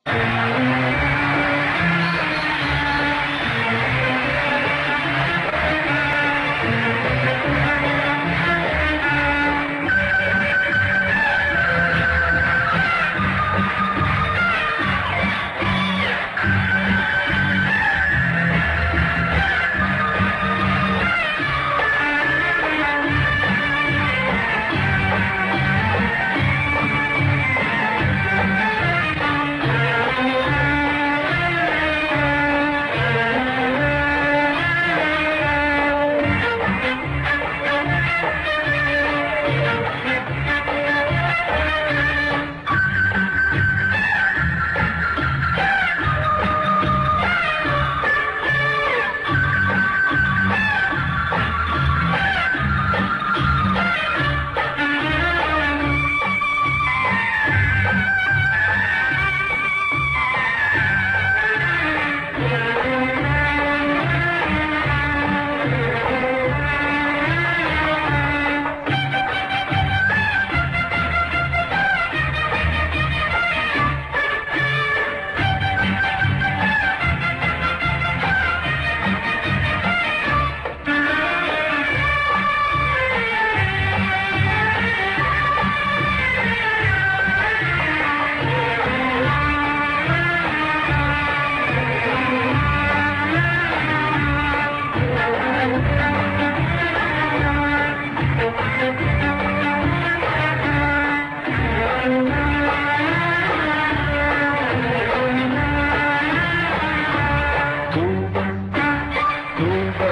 توبة توبة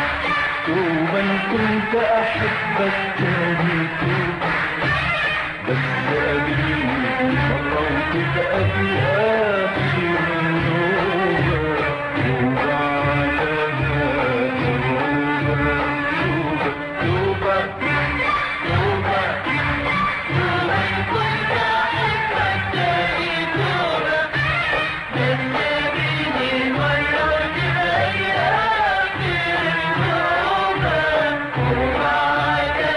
توبة إن كنت أحبك تاني توبة بس قابلني مرة وتبقى في آخر النوبة توبة على توبة توبة توبة توبة توبة إن كنت أحبك تاني توبة بس قابلني مرة وتبقى في آخر النوبة توبة على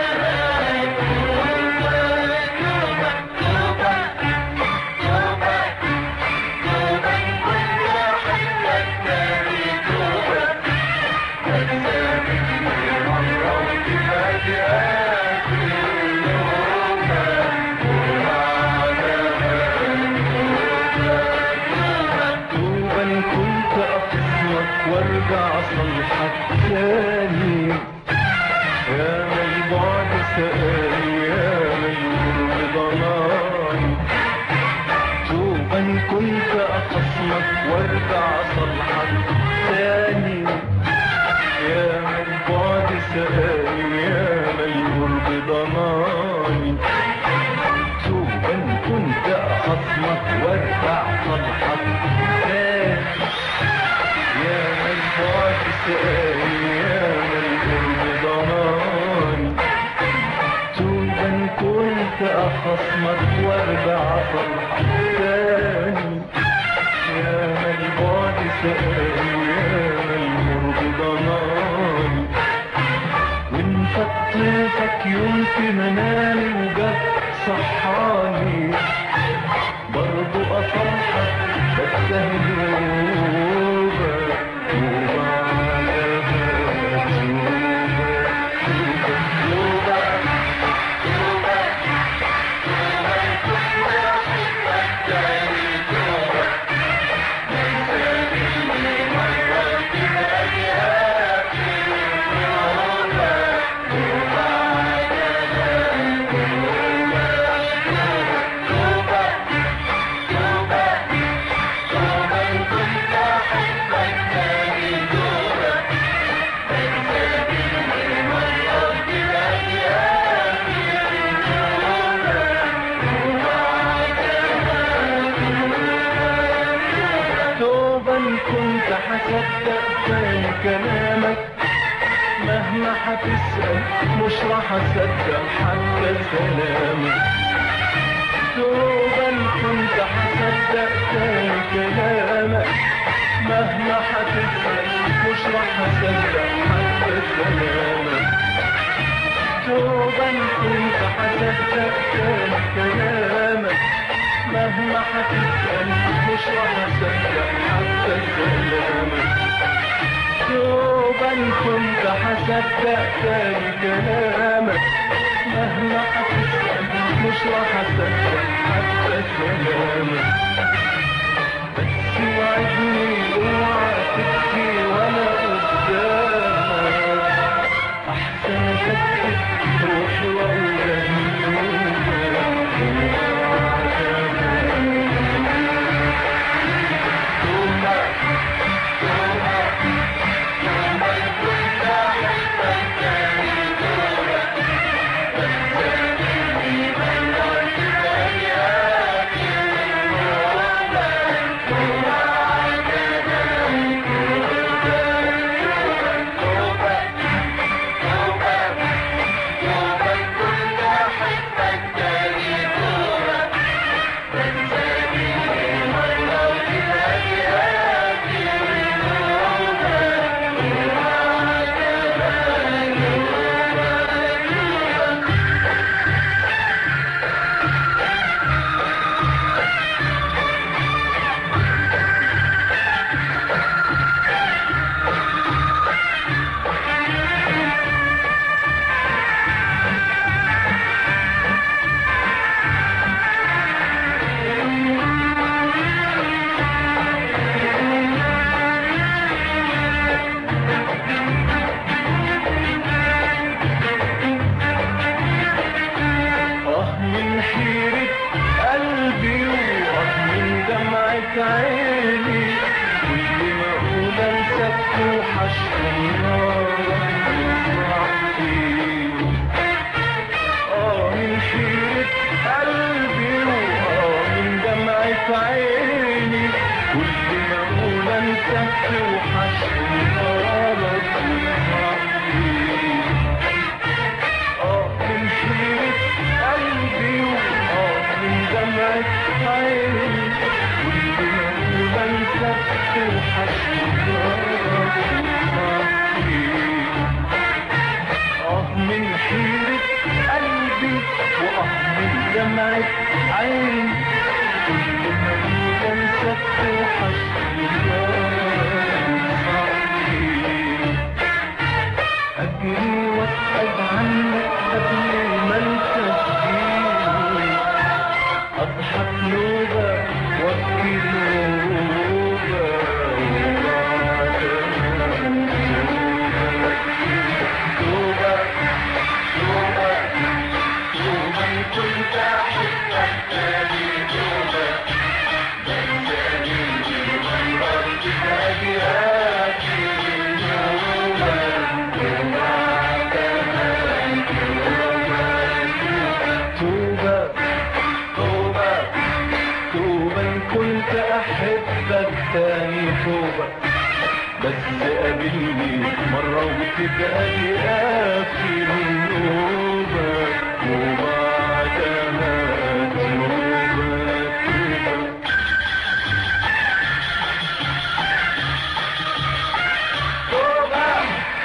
توبة إن كنت أخصمك وارجع صلحك تاني يا من البعد سألي يا من القرب ضناني توبة إن كنت أخصمك وارجع صلحك تاني يا من البعد سألي يا من القرب ضناني توبة إن كنت أخصمك وارجع صلحك تاني يا من البعد سألي يا من القرب ضناني توبة إن كنت أخصمك وارجع صلحك تاني يا من البعد سألي يا من القرب ضناني وإن فطيتك يوم في منامي وجت صحاني برضو أصلحك بستهل توبة توبة على توبة توبة توبة توبة إن كنت هصدق تاني كلامك مهما هتسأل مش راح أصدق حتى كلامك توبة إن كنت هصدق تاني كلامك مهما هتسأل مش راح أصدق حتى كلامك توبة إن كنت هصدق تاني كلامك مهما هتسأل مش هصدق تاني كلامك مهما هتسأل مش راح اصدق حتى كلامك بس وعدني اوعى تبكي وانا قدامك احسن اكتب روحي واقول اه من حيرة قلبي واه من دمعة عيني كل ما اقول انساك وحشني نارك وفرحتي اه من حيرة قلبي واه من دمعة عيني كل ما اقول انساك وحشني نارك وفرحتي اه من حيرة قلبي واه من دمعة عيني كل ما اقول انساك وحشني اه من حيرة قلبي واه من دمعة عيني كل ما اقول انساك وحشني أجري واسأل عنك قبل ما انت تجيني أضحك نوبة وابكي نوبة توبة توبة توبة إن كنت أحبك تاني توبة بنساني من ربك أبياتي توبة توبة توبة إن كنت أحبك تاني توبة بس قابلني مرة وتبقى دي آخر نوبة وبعدها توبة توبة توبة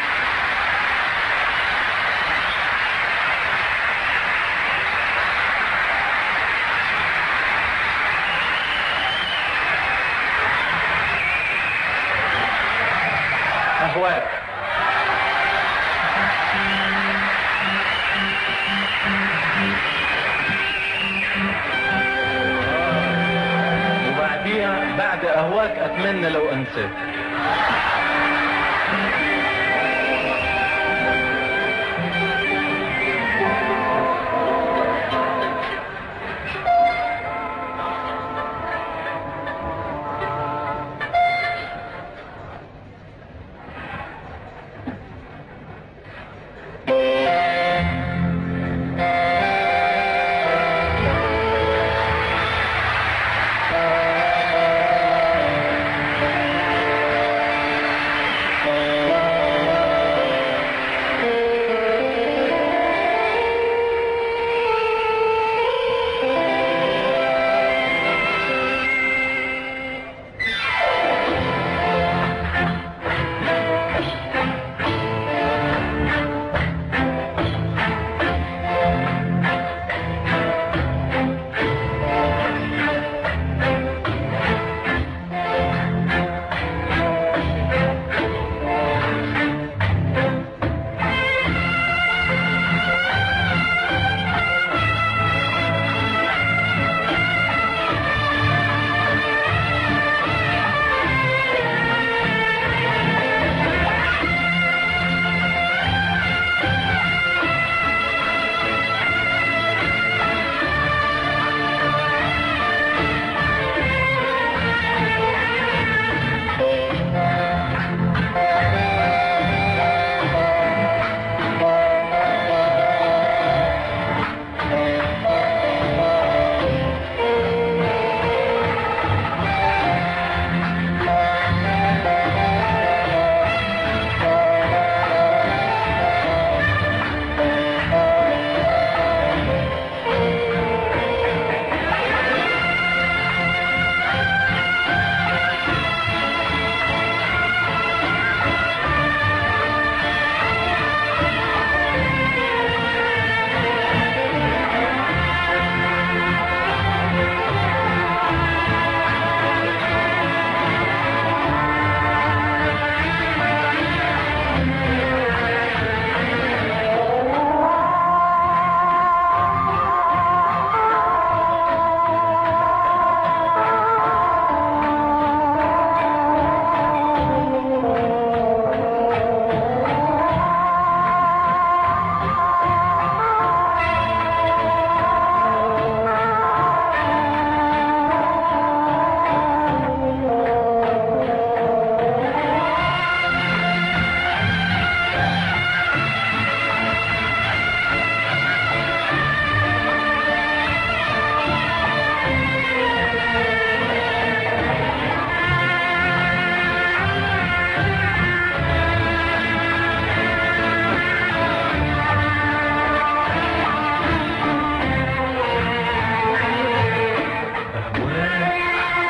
أهواك وبعديها بعد أهواك أتمنى لو أنساك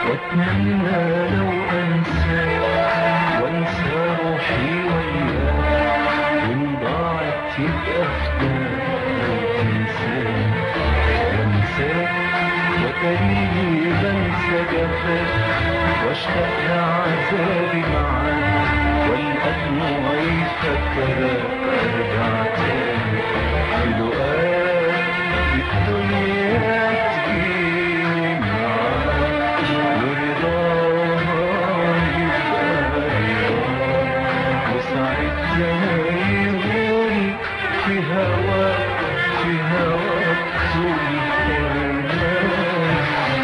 واتمنى لو انسى وانسى روحي وياه وان ضاعت يبقى فداك لو تنساني وانساك وتريني بنسى جفاك واشتاق لعذابي معاك والأدمع يفكرك ارجع تاني في لقاك الدنيا تجيني معاك ورضاها يبقى رضاك وساعتها يهون في هواك في هواك طول حرمانك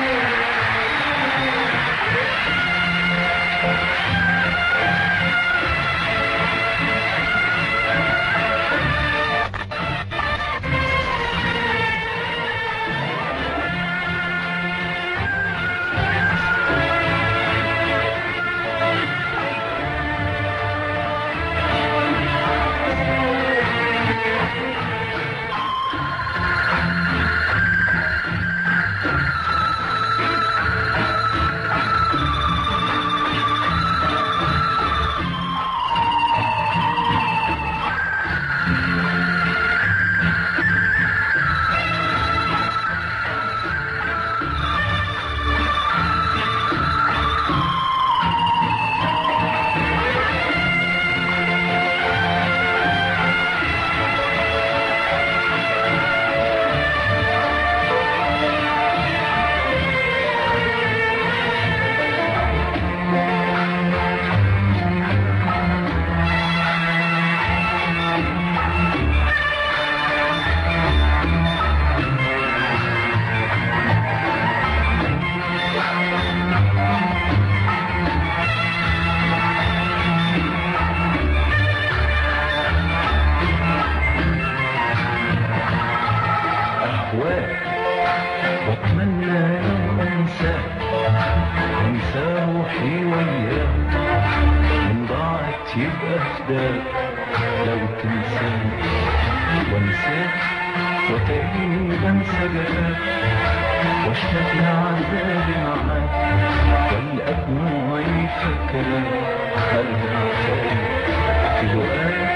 أهواك وأتمنى لو أنساك أنسى روحي وياك إن ضاعت يبقى فداك لو تنساني وأنساك وتريني بنسى جفاك واشتاق لعذابي معاك والأدمع يفكرك أرجع تاني في لقاك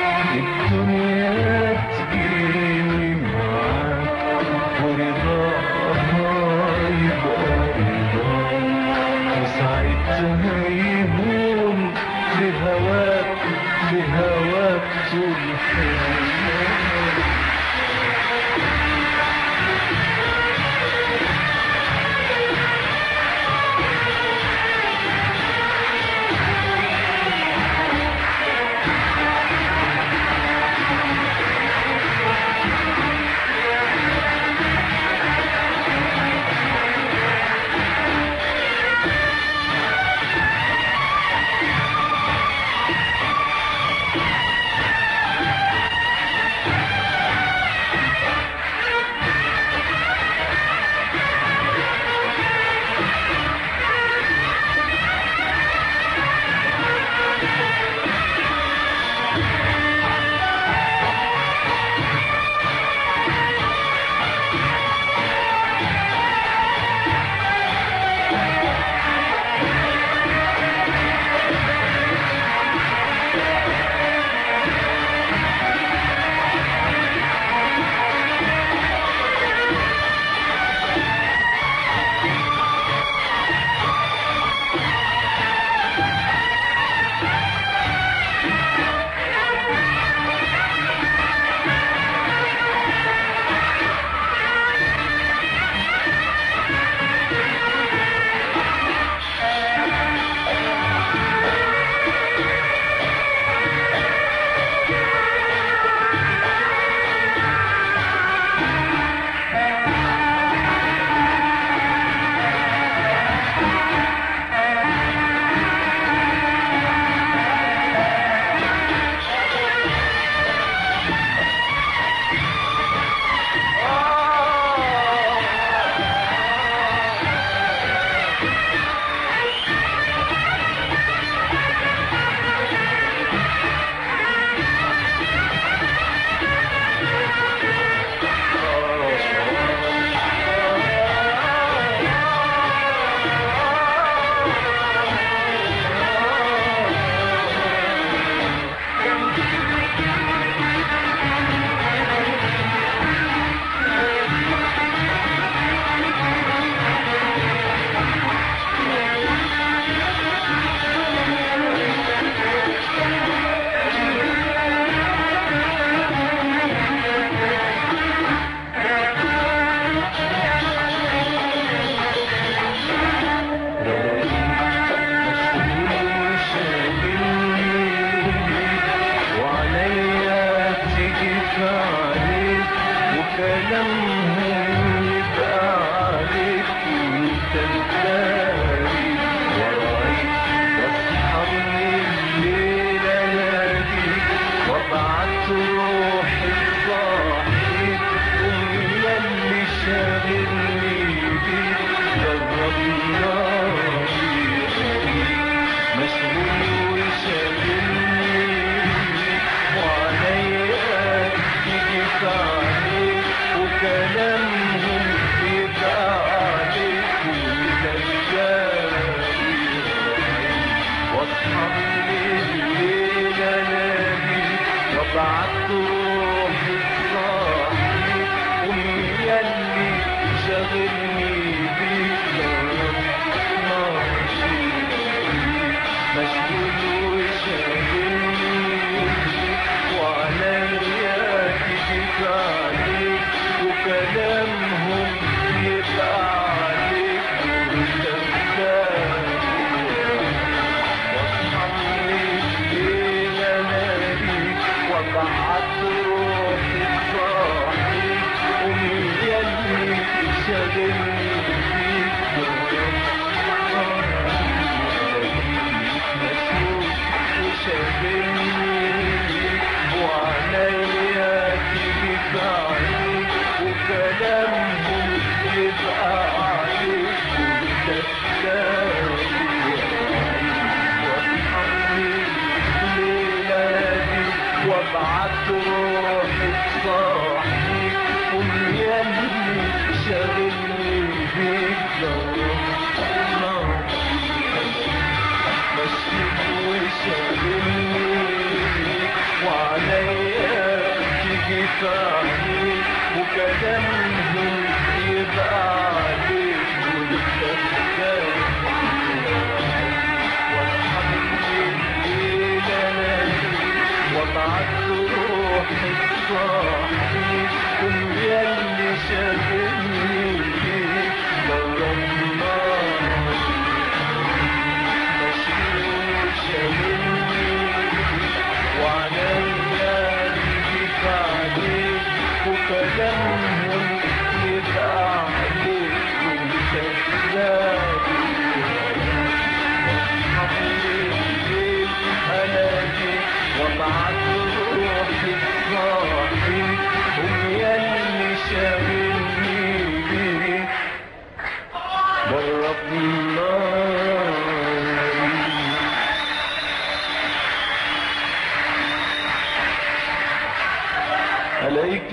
الدنيا تجيني معاك ورضاها يبقى رضاك وساعتها يهون في هواك في هواك طول حياتك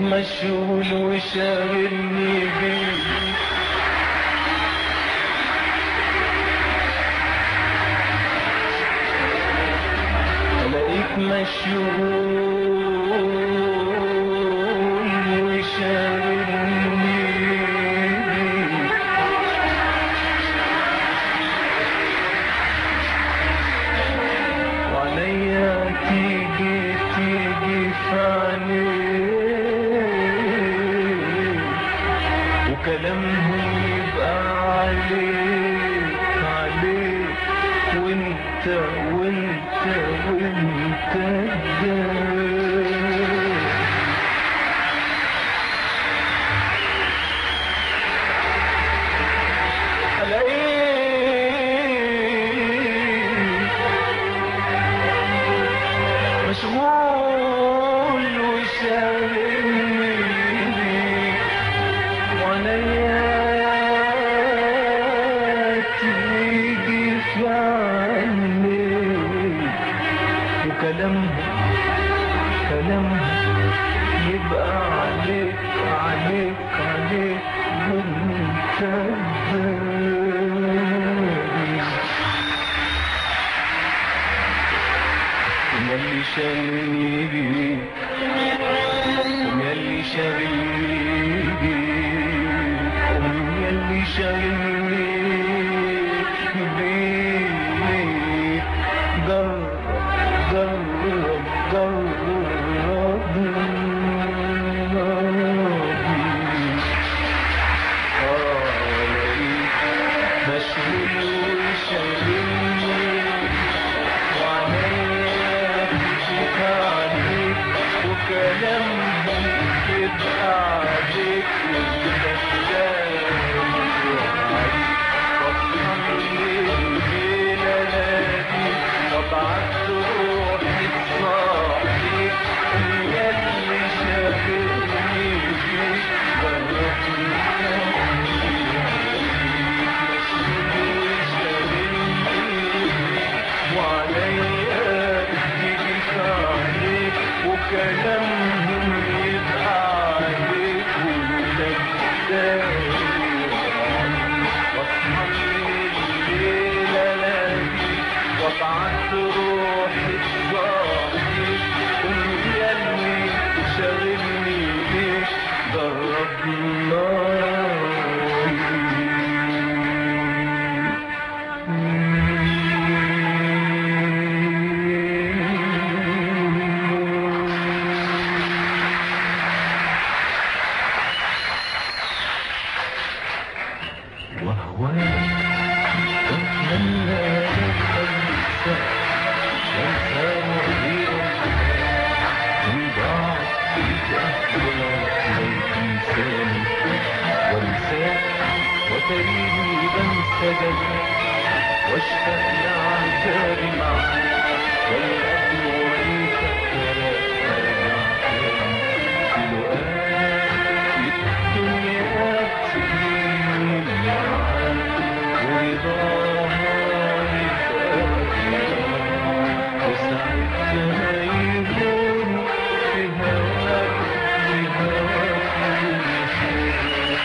مشغول وشاغلني بيك الاقيك مشغول وشاغلني بيك وعليا تيجي تيجي فعليك وكلامهم يبقى عليك عليك وانت وانت وانت الجاي الاقيك مشغول وشاغلني وعليا تيجي في عينيك وكلامهم كلامهم يبقى عليك عليك عليك وانت الباقي يلي شاغلني بيك يلي شاغلني بيك يلي شاغلني بيك جرب جرب جرب بيك مشغول وشاغلني وعليا تجيك عليك وكلامهم يبقى عليك وابعت روحي تصاحيك يلي شاغلني بيك وعليا تجيك عليك وكلامهم يبقى عليك ولك وابعت روحي تصاحيك يلي شاغلني بيك جرب نار وهو أتمنى لك أنسى ينسى مغيرا من ضاعت الأهوى لو تنساني وانساك وتريد انسجد واشتاق لعذابي معك والأدعو ليك كلام في لقاء الدنيا تجيني معاك ورضاها يبقى وساعتها يهون في هواك في هواك ويشوفك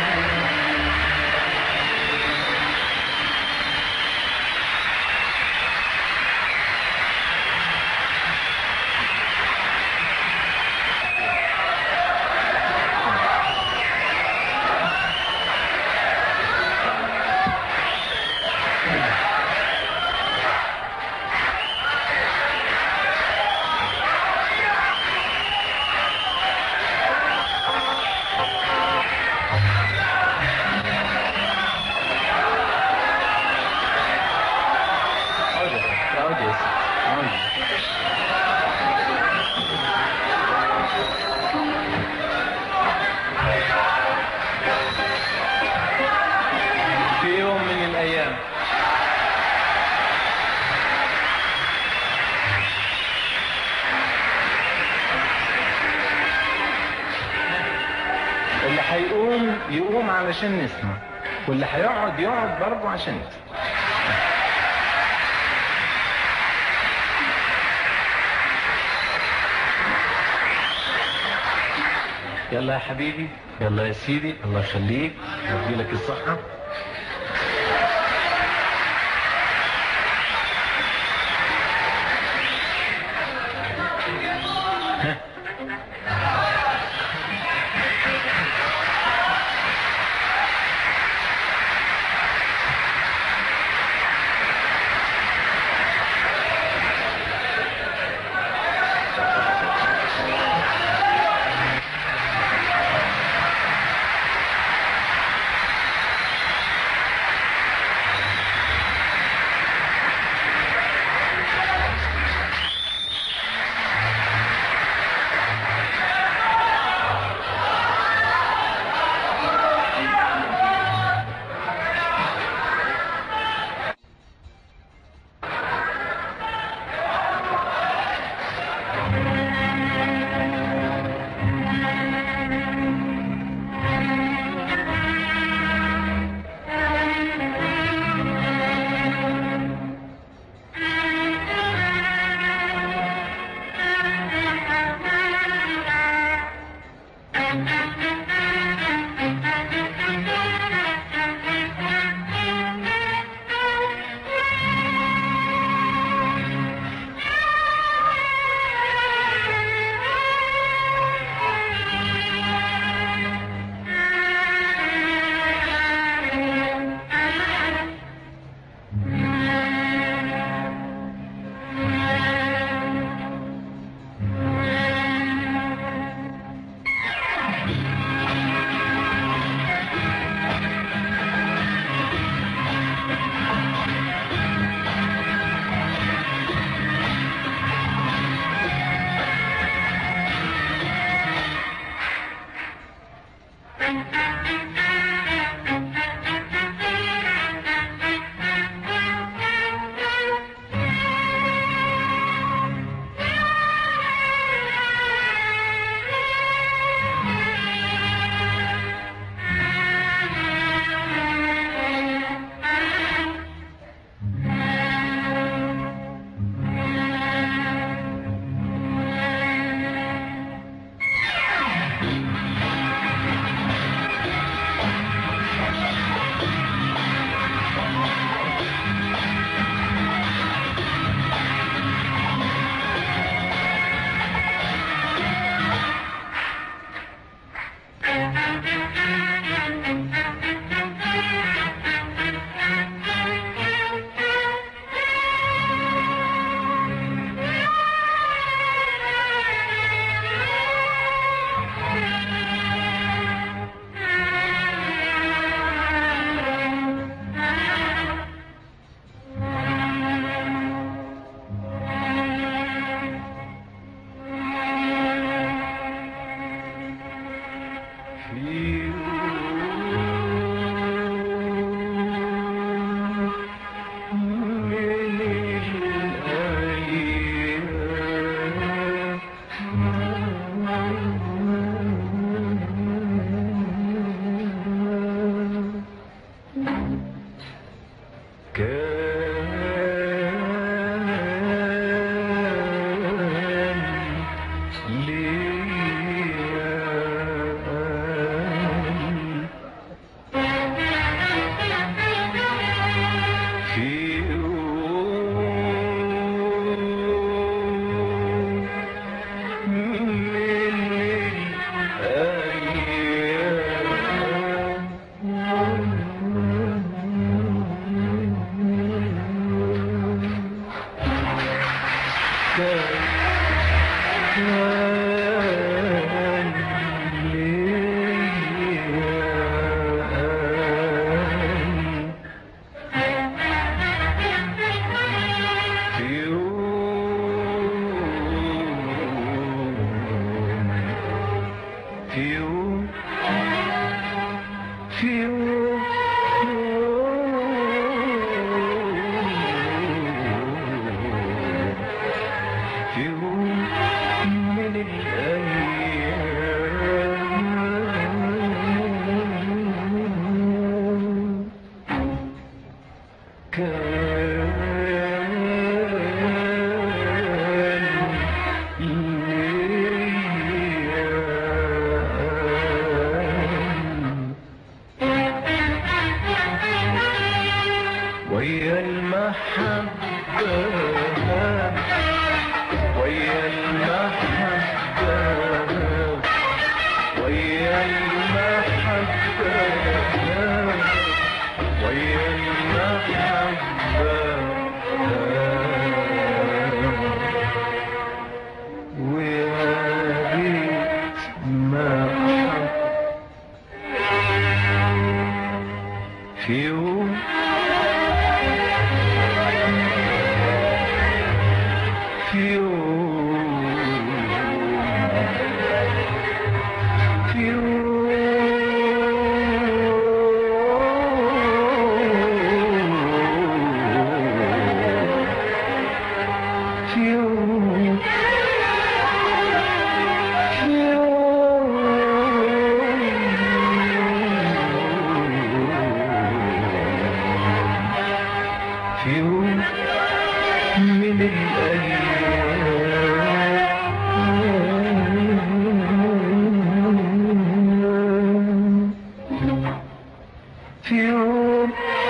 اقعد يا ستي، اقعد يا ستي، اقعد. في يوم من الايام اللي هيقوم يقوم علشان نسمع واللي هيقعد يقعد برضه عشان نسمع يلا يا حبيبي يلا يا سيدي الله يخليك يدي لك الصحة في يوم من المحبة ويا المحبة ويا المحبة ويا المحبة ويا ريت ما حب في يوم في يوم في يوم في يوم في يوم في يوم من الأيام في يوم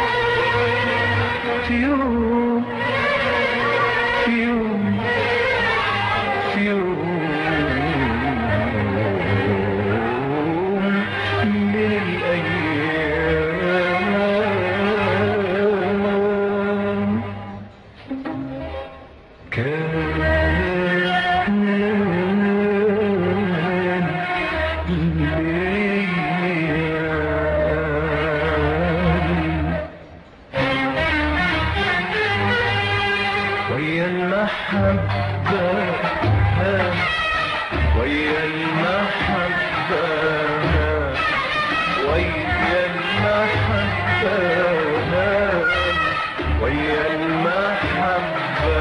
في يوم في يوم في يوم من الأيام كان ليالي ويا المحبة ويا المحبة ويا المحبة ويا المحبة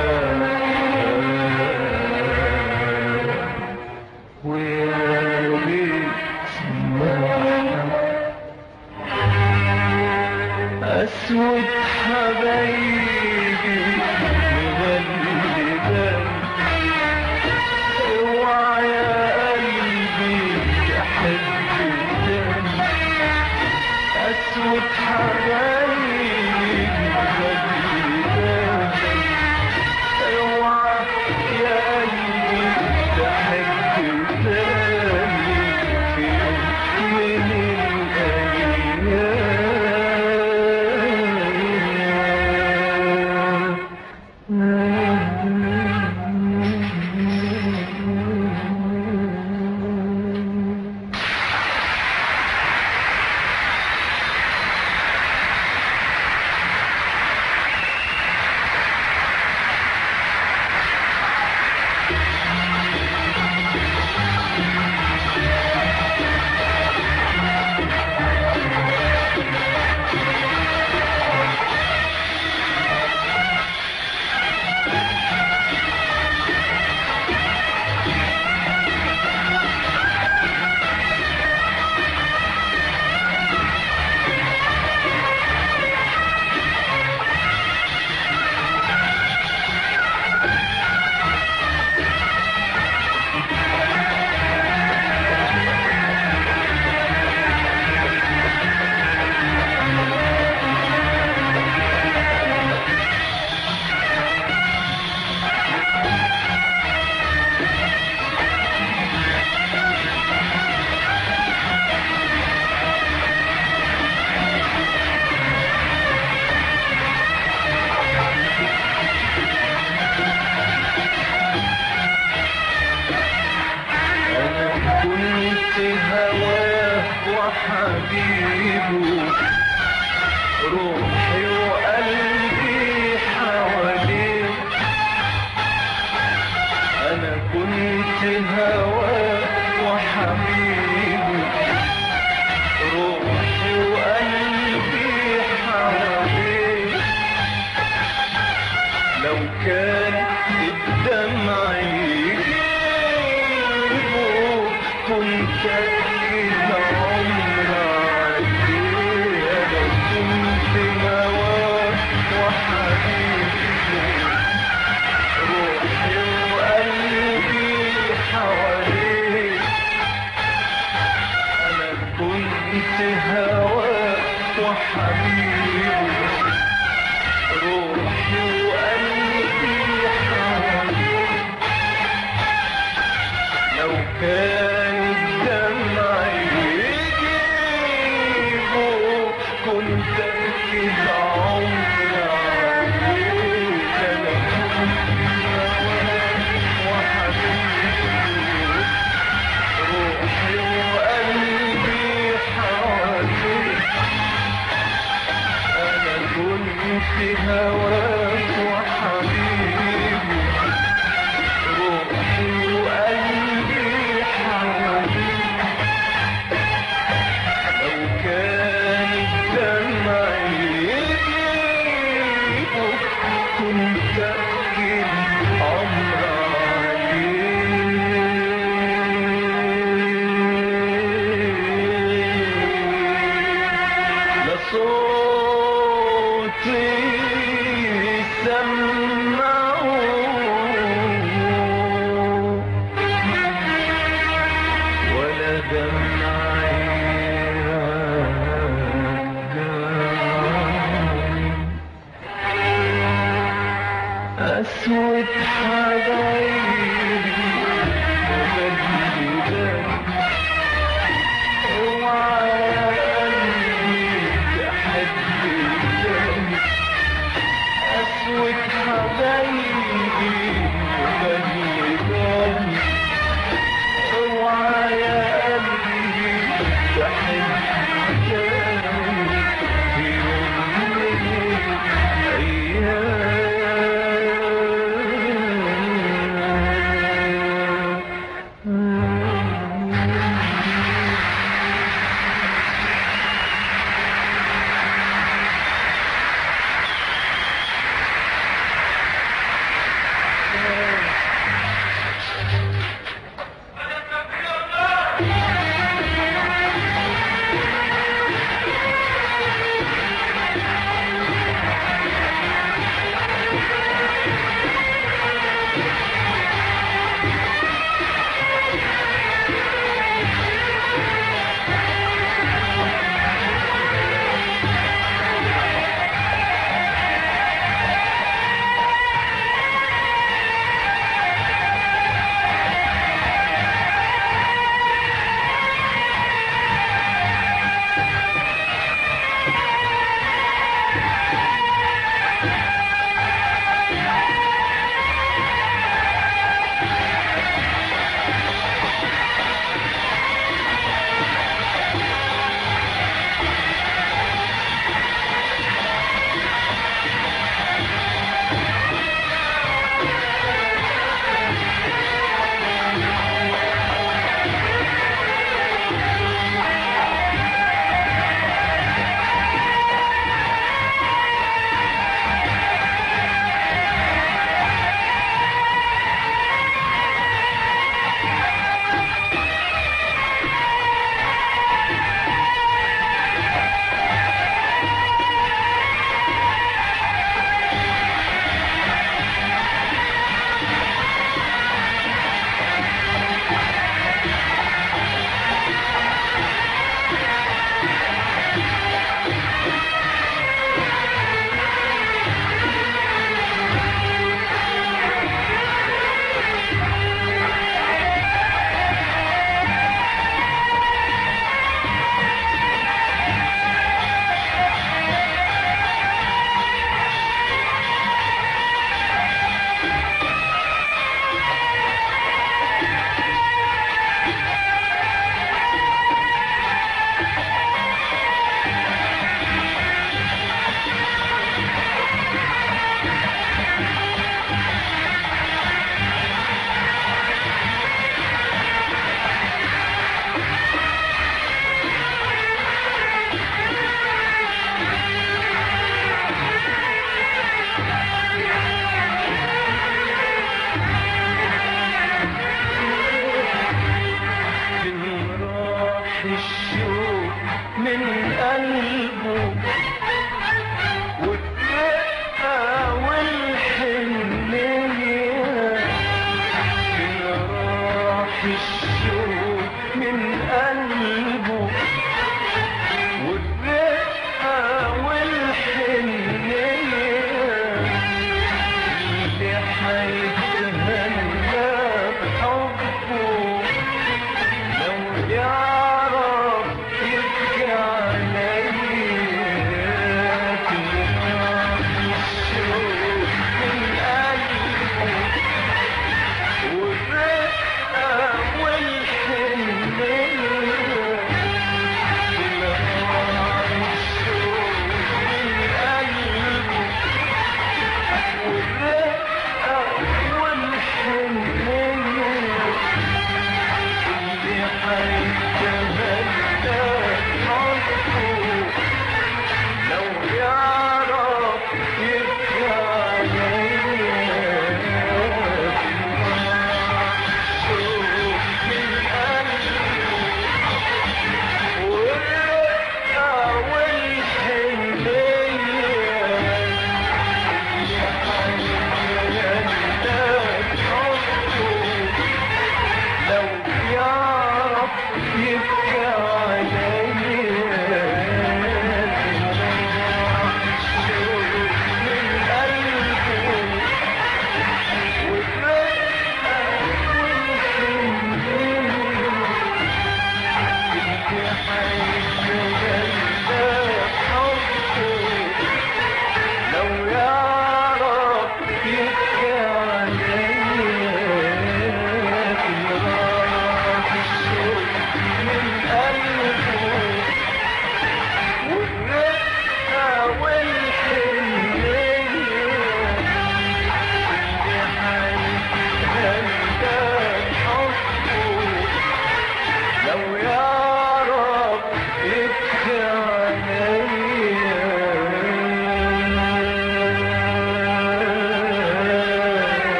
ويا ريت ما أسود حبايبي مغلبان اوعى يا قلبي تحب تاني أسود حبايبي مغلبان اوعى يا قلبي تحب تاني في يوم من الأيام أنا كنت هواه وحبيبه روحي وقلبي حواليه أنا كنت هواه وحبيبه روحي وقلبي حواليه لو كان الدمع يجيبه كنت أجيب عمر عليه أنا كنت هواه وحبيبه روحي وقلبي حواليه أنا كنت هواه وحبيبه روحي تأكل عمر عليه لصوتي سمعوا ولا دمعي رجعني أسود حبايبي وبدلي وعلى قلبي تحدي أسود حبايبي وبدلي اوعى يا قلبي تحبني في يوم من الأيام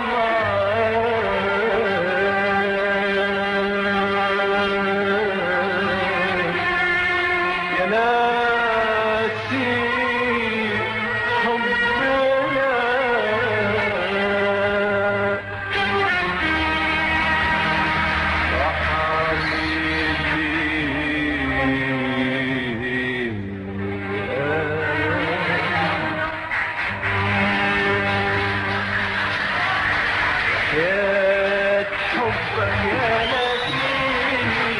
معاك يا ناسي حبنا يا حبك يا نسيني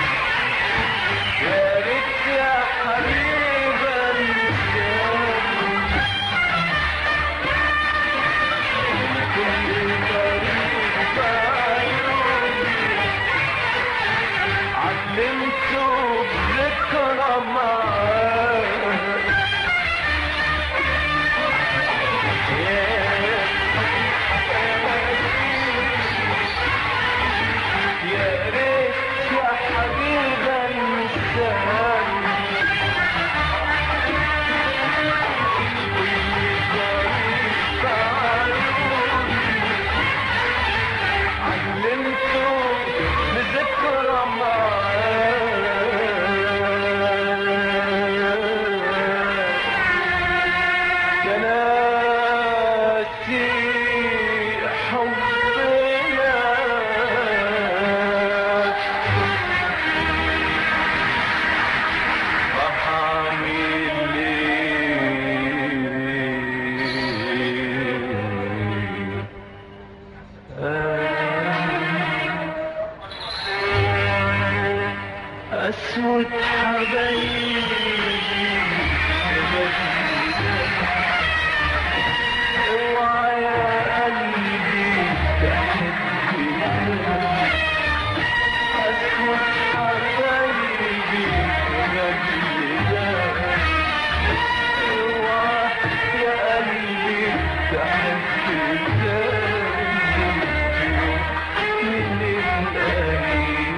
يا ريت يا حبيبا علمته بذكرى معاك يا ريت يا حبيبا المستهان علمته بذكرى معاك يا ناسي حبنا أحامل لي أسود حبايبي اوعى يا قلبي تحبني أسود حبايبي مجلدة اوعى يا قلبي تحبني من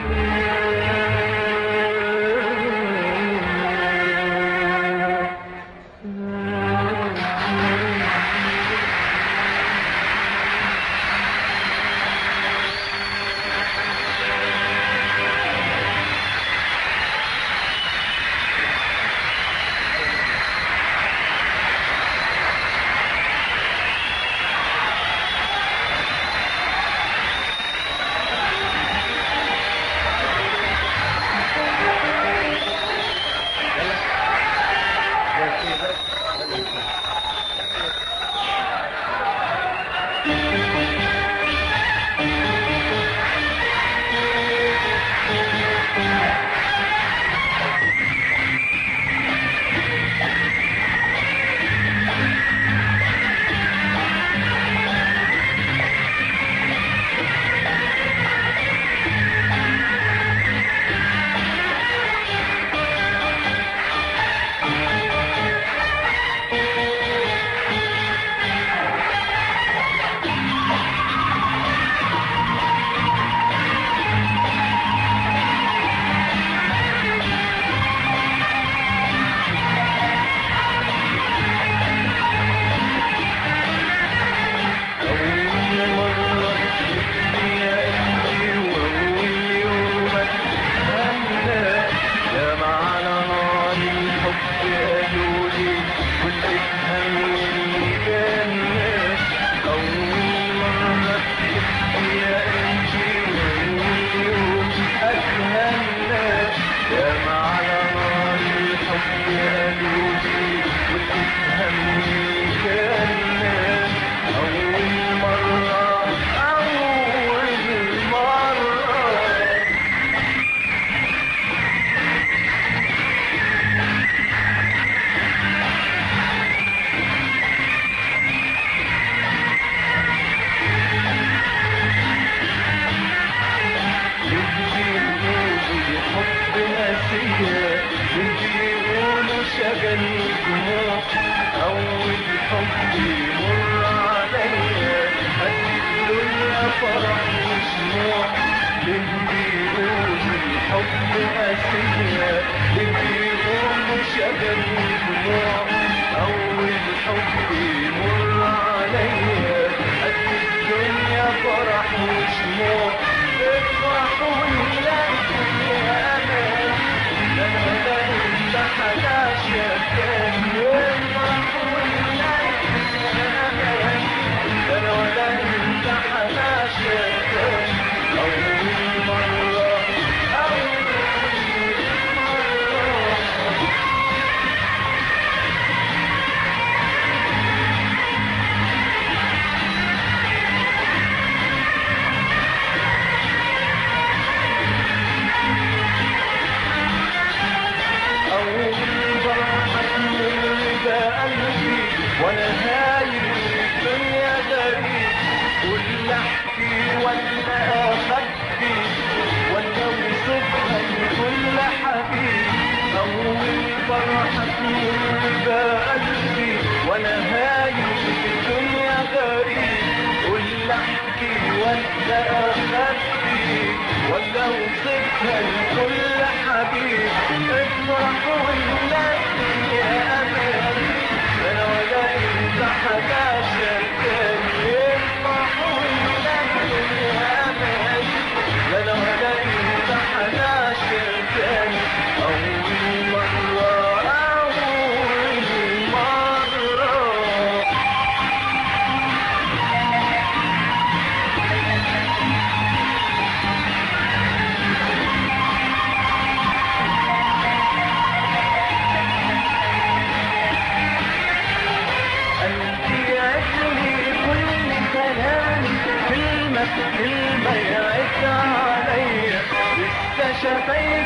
الأيام حب يمر عليا قد الدنيا وانا هايل الدنيا غريب قول احكي ولا اخبي ولا اوصفها لكل حبيب اول فرحة تمر بقلبي وانا هايل الدنيا غريب قول احكي ولا اخبي ولا اوصفها لكل حبيب افرح والناس يا امان انا ولا انت حاجه شكاني افرح والناس يا امان انا ولا انت حاجه شكاني اول مره اول مره أنت عشني كل كلامي كلمة كلمة يعد عليا لسه شفايفي